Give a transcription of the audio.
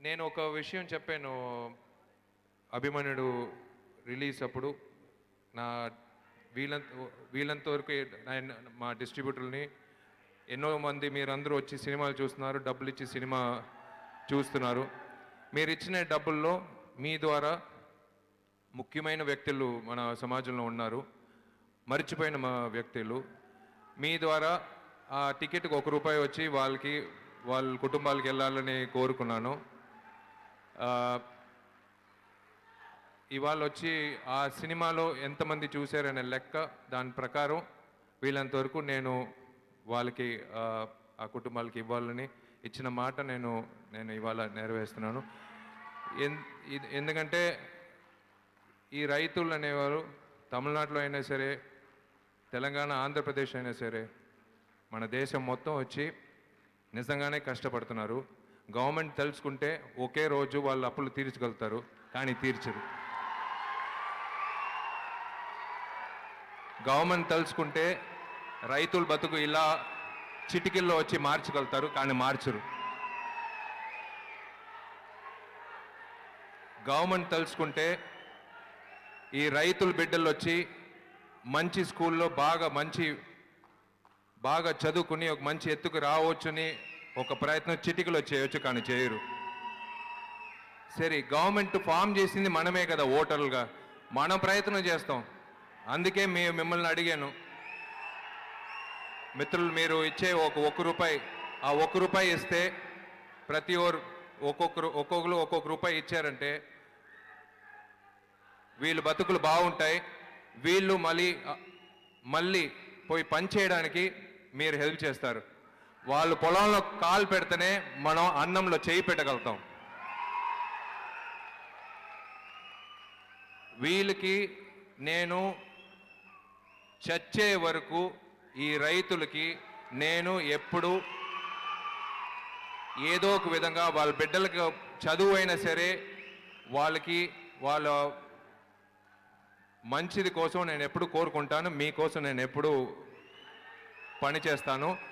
నేను ఒక విషయం చెప్పాను అభిమన్యుడు రిలీజ్ అప్పుడు నా వీలంత వీలంత వరకు ఆయన మా డిస్ట్రిబ్యూటర్ని ఎన్నో మంది మీరందరూ వచ్చి సినిమాలు చూస్తున్నారు డబ్బులు ఇచ్చి సినిమా చూస్తున్నారు మీరు ఇచ్చిన డబ్బుల్లో మీ ద్వారా ముఖ్యమైన వ్యక్తులు మన సమాజంలో ఉన్నారు మర్చిపోయిన మా వ్యక్తులు మీ ద్వారా ఆ టికెట్కి ఒక రూపాయి వచ్చి వాళ్ళకి వాళ్ళ కుటుంబాలకి వెళ్ళాలని కోరుకున్నాను ఆ, ఇవాళ వచ్చి ఆ సినిమాలో ఎంతమంది చూశారనే లెక్క దాని ప్రకారం వీళ్ళంత వరకు నేను వాళ్ళకి ఆ, ఆ కుటుంబాలకి ఇవ్వాలని ఇచ్చిన మాట నేను నేను ఇవాళ నెరవేరుస్తున్నాను ఎన్- ఇది- ఎందుకంటే ఈ రైతులు అనేవారు తమిళనాడులో అయినా సరే తెలంగాణ ఆంధ్రప్రదేశ్ అయినా సరే మన దేశం మొత్తం వచ్చి నిజంగానే కష్టపడుతున్నారు గవర్నమెంట్ తెలుసుకుంటే ఒకే రోజు వాళ్ళు అప్పులు తీర్చగలుగుతారు కానీ తీర్చరు గవర్నమెంట్ తెలుసుకుంటే రైతుల బతుకు ఇలా చిటికిల్లో వచ్చి మార్చగలుగుతారు కానీ మార్చరు గవర్నమెంట్ తెలుసుకుంటే ఈ రైతుల బిడ్డలు వచ్చి మంచి స్కూల్లో బాగా మంచి బాగా చదువుకుని ఒక మంచి ఎత్తుకు రావచ్చని ఒక ప్రయత్నం చిటికలో చేయొచ్చు కానీ చేయరు సరే గవర్నమెంట్ ఫామ్ చేసింది మనమే కదా ఓటర్లుగా మనం ప్రయత్నం చేస్తాం అందుకే మీ మిమ్మల్ని అడిగాను మిత్రులు మీరు ఇచ్చే ఒక ఒక్క రూపాయి ఆ ఒక్క రూపాయి ఇస్తే ప్రతి ఓరు ఒక్కొక్కరు ఒక్కొక్కరు ఒక్కొక్క రూపాయి ఇచ్చారంటే వీళ్ళు బతుకులు బాగుంటాయి వీళ్ళు మళ్ళీ మళ్ళీ పోయి పని చేయడానికి మీరు హెల్ప్ చేస్తారు వాళ్ళు పొలంలో కాలు పెడితేనే మనం అన్నంలో చేయి పెట్టగలుగుతాం వీళ్ళకి నేను చచ్చే వరకు ఈ రైతులకి నేను ఎప్పుడు ఏదో ఒక విధంగా వాళ్ళ బిడ్డలకి చదువు అయినా సరే వాళ్ళకి వాళ్ళ మంచిది కోసం నేను ఎప్పుడు కోరుకుంటాను మీకోసం నేను ఎప్పుడు పని చేస్తాను